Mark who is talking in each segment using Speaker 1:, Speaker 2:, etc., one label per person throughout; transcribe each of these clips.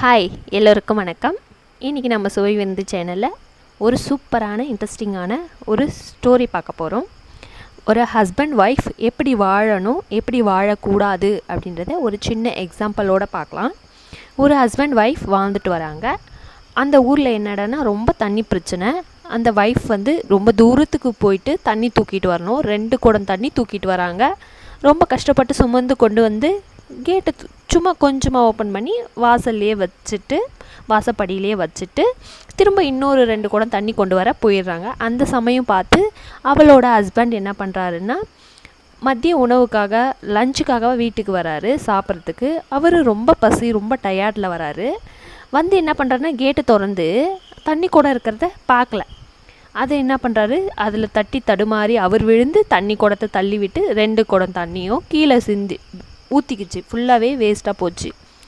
Speaker 1: hi எல்லோருக்கும் வணக்கம் இன்றைக்கி நம்ம சுவை விருந்து சேனலில் ஒரு சூப்பரான இன்ட்ரெஸ்டிங்கான ஒரு ஸ்டோரி பார்க்க போகிறோம் ஒரு ஹஸ்பண்ட் ஒய்ஃப் எப்படி வாழணும் எப்படி வாழக்கூடாது அப்படின்றத ஒரு சின்ன எக்ஸாம்பிளோட பார்க்கலாம் ஒரு ஹஸ்பண்ட் ஒய்ஃப் வாழ்ந்துட்டு வராங்க அந்த ஊரில் என்னடான்னா ரொம்ப தண்ணி பிரச்சனை அந்த ஒய்ஃப் வந்து ரொம்ப தூரத்துக்கு போயிட்டு தண்ணி தூக்கிட்டு வரணும் ரெண்டு குடம் தண்ணி தூக்கிட்டு வராங்க ரொம்ப கஷ்டப்பட்டு சுமந்து கொண்டு வந்து கேட்டை து- சும்மா கொஞ்சமாக ஓப்பன் பண்ணி வாசல்லையே வச்சுட்டு வாசப்படியிலே வச்சுட்டு திரும்ப இன்னொரு ரெண்டு குடம் தண்ணி கொண்டு வர போயிடுறாங்க அந்த சமயம் பார்த்து அவளோட ஹஸ்பண்ட் என்ன பண்ணுறாருன்னா மதிய உணவுக்காக லஞ்சுக்காக வீட்டுக்கு வராரு சாப்பிட்றதுக்கு அவர் ரொம்ப பசி ரொம்ப டயர்டில் வராரு வந்து என்ன பண்ணுறாருன்னா கேட்டு திறந்து தண்ணி குடம் இருக்கிறத பார்க்கல அதை என்ன பண்ணுறாரு அதில் தட்டி தடுமாறி அவர் விழுந்து தண்ணி குடத்தை தள்ளி விட்டு ரெண்டு குடம் தண்ணியும் கீழே சிந்தி ஊற்றிக்கிச்சு ஃபுல்லாகவே வேஸ்ட்டாக போச்சு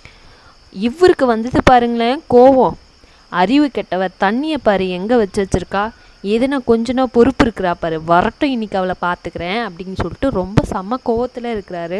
Speaker 1: இவருக்கு வந்தது பாருங்களேன் கோவம் அறிவு கெட்டவ தண்ணியை பாரு எங்கே வச்சு வச்சிருக்கா எதுனா கொஞ்சனா பொறுப்பு இருக்கிறா பாரு வரட்டும் இன்னைக்கு அவளை பார்த்துக்கிறேன் அப்படின்னு சொல்லிட்டு ரொம்ப செம்ம கோவத்தில் இருக்கிறாரு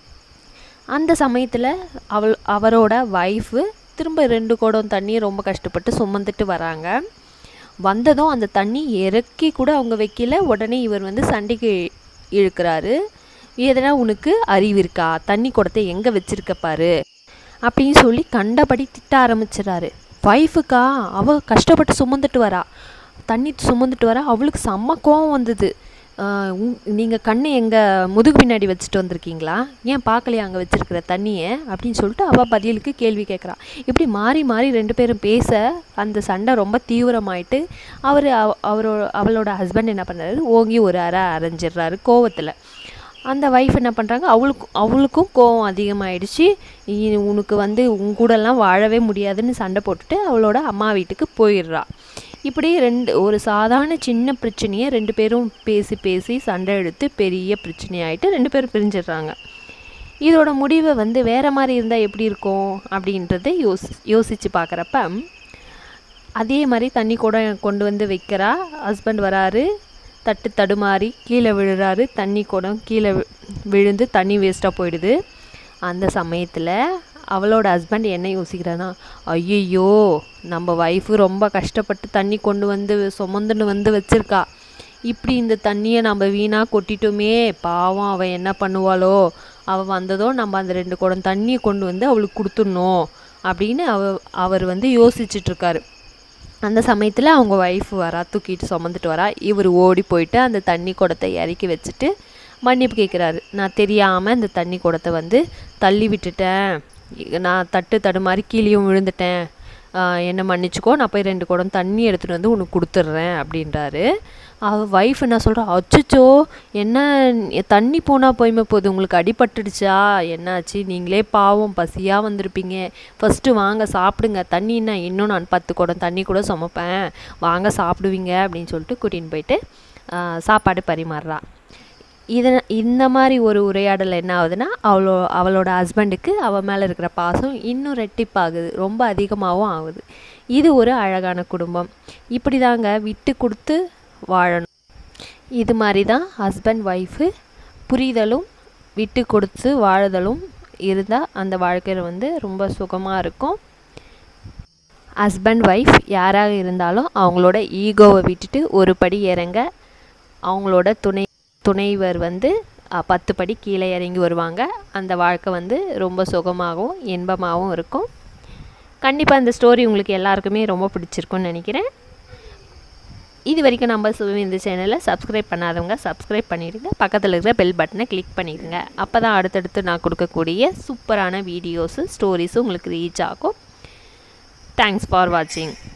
Speaker 1: அந்த சமயத்தில் அவள் அவரோட ஒய்ஃபு திரும்ப ரெண்டு குடம் தண்ணியை ரொம்ப கஷ்டப்பட்டு சுமந்துட்டு வராங்க வந்ததும் அந்த தண்ணி இறக்கி கூட அவங்க வைக்கல உடனே இவர் வந்து சண்டைக்கு இழுக்கிறாரு எதனா உனக்கு அறிவு இருக்கா தண்ணி குடத்தை எங்கே வச்சிருக்க பாரு அப்படின்னு சொல்லி கண்டபடி திட்ட ஆரம்பிச்சிடறாரு ஒய்ஃபுக்கா அவ கஷ்டப்பட்டு சுமந்துட்டு வரா தண்ணி சுமந்துட்டு வரா அவளுக்கு செம்ம கோவம் வந்தது நீங்கள் கண்ணை எங்கள் முதுகு பின்னாடி வச்சுட்டு வந்திருக்கீங்களா ஏன் பார்க்கலையா அங்கே வச்சிருக்கிற தண்ணியை அப்படின்னு சொல்லிட்டு அவள் பதிலுக்கு கேள்வி கேட்குறா இப்படி மாறி மாறி ரெண்டு பேரும் பேச அந்த சண்டை ரொம்ப தீவிரமாயிட்டு அவர் அவரோட அவளோட ஹஸ்பண்ட் என்ன பண்ணுறாரு ஓங்கி ஒரு அறை அரைஞ்சிடுறாரு கோவத்தில் அந்த ஒய்ஃப் என்ன பண்ணுறாங்க அவளுக்கும் அவளுக்கும் கோவம் அதிகமாயிடுச்சு இ- உனக்கு வந்து உன் கூடலாம் வாழவே முடியாதுன்னு சண்டை போட்டுட்டு அவளோட அம்மா வீட்டுக்கு போயிடுறா இப்படி ரெண்டு ஒரு சாதாரண சின்ன பிரச்சனையை ரெண்டு பேரும் பேசி பேசி சண்டை எடுத்து பெரிய பிரச்சனையாயிட்டு ரெண்டு பேரும் பிரிஞ்சிடுறாங்க இதோட முடிவை வந்து வேற மாதிரி இருந்தால் எப்படி இருக்கும் அப்படின்றத யோசி யோசித்து பார்க்குறப்ப அதே மாதிரி தண்ணி கூட கொண்டு வந்து வைக்கிறா ஹஸ்பண்ட் வராரு தட்டு தடுமாறி கீழே விழுறாரு தண்ணி குடம் கீழே வி- விழுந்து தண்ணி வேஸ்ட்டாக போயிடுது அந்த சமயத்தில் அவளோட ஹஸ்பண்ட் என்ன யோசிக்கிறான்னா ஐயையோ நம்ம ஒய்ஃபு ரொம்ப கஷ்டப்பட்டு தண்ணி கொண்டு வந்து சுமந்துன்னு வந்து வச்சிருக்கா இப்படி இந்த தண்ணியை நம்ம வீணாக கொட்டிட்டோமே பாவம் அவள் என்ன பண்ணுவாளோ அவள் வந்ததோ நம்ம அந்த ரெண்டு குடம் தண்ணியை கொண்டு வந்து அவளுக்கு கொடுத்துடணும் அப்படின்னு அவ அவர் வந்து யோசிச்சுட்டு இருக்காரு அந்த சமயத்தில் அவங்க ஒய்ஃப் வரா தூக்கிட்டு சுமந்துட்டு வரா இவர் ஓடி போயிட்டு அந்த தண்ணி குடத்தை இறக்கி வச்சுட்டு மன்னிப்பு கேட்குறாரு நான் தெரியாமல் இந்த தண்ணி குடத்தை வந்து தள்ளி விட்டுட்டேன் இ- நான் தட்டு தடுமாறி கீழேயும் விழுந்துட்டேன் ஆஹ் என்னை மன்னிச்சுக்கோ நான் போய் ரெண்டு குடம் தண்ணி எடுத்துகிட்டு வந்து உனக்கு கொடுத்துட்றேன் அப்படின்றாரு அவ ஒய்ஃப் என்ன சொல்கிறா அச்சச்சோ என்ன ந- தண்ணி போனால் போய்மே போகுது உங்களுக்கு அடிபட்டுடுச்சா என்னாச்சு நீங்களே பாவம் பசியாக வந்திருப்பீங்க ஃபஸ்ட்டு வாங்க சாப்பிடுங்க தண்ணின்னா இன்னும் நான் பத்து குடம் தண்ணி கூட சுமப்பேன் வாங்க சாப்பிடுவீங்க அப்படின்னு சொல்லிட்டு கூட்டின்னு போயிட்டு ஆஹ் சாப்பாடு பரிமாறுறா இதை இந்த மாதிரி ஒரு உரையாடல் என்ன ஆகுதுன்னா அவளோ அவளோட ஹஸ்பண்டுக்கு அவள் மேலே இருக்கிற பாசம் இன்னும் ரெட்டிப்பாகுது ரொம்ப அதிகமாகவும் ஆகுது இது ஒரு அழகான குடும்பம் இப்படி தாங்க விட்டு கொடுத்து வாழணும் இது மாதிரி தான் ஹஸ்பண்ட் ஒய்ஃபு புரிதலும் விட்டு கொடுத்து வாழுதலும் இருந்தால் அந்த வாழ்க்கையில் வந்து ரொம்ப சுகமாக இருக்கும் ஹஸ்பண்ட் ஒய்ஃப் யாராக இருந்தாலும் அவங்களோட ஈகோவை விட்டுட்டு ஒரு படி இறங்க அவங்களோட துணை துணைவர் வந்து அ, பத்து படி கீழே இறங்கி வருவாங்க அந்த வாழ்க்கை வந்து ரொம்ப சுகமாகவும் இன்பமாகவும் இருக்கும் கண்டிப்பாக இந்த ஸ்டோரி உங்களுக்கு எல்லாருக்குமே ரொம்ப பிடிச்சிருக்கும்னு நினைக்கிறேன் இது வரைக்கும் நம்ம சுவை இந்த சேனலை சப்ஸ்கிரைப் பண்ணாதவங்க சப்ஸ்கிரைப் பண்ணிடுங்க பக்கத்தில் இருக்கிற பெல் பட்டனை கிளிக் பண்ணிடுங்க அப்போ தான் அடுத்தடுத்து நான் கொடுக்கக்கூடிய சூப்பரான வீடியோஸு ஸ்டோரிஸும் உங்களுக்கு ரீச் ஆகும் தேங்க்ஸ் ஃபார் வாட்சிங்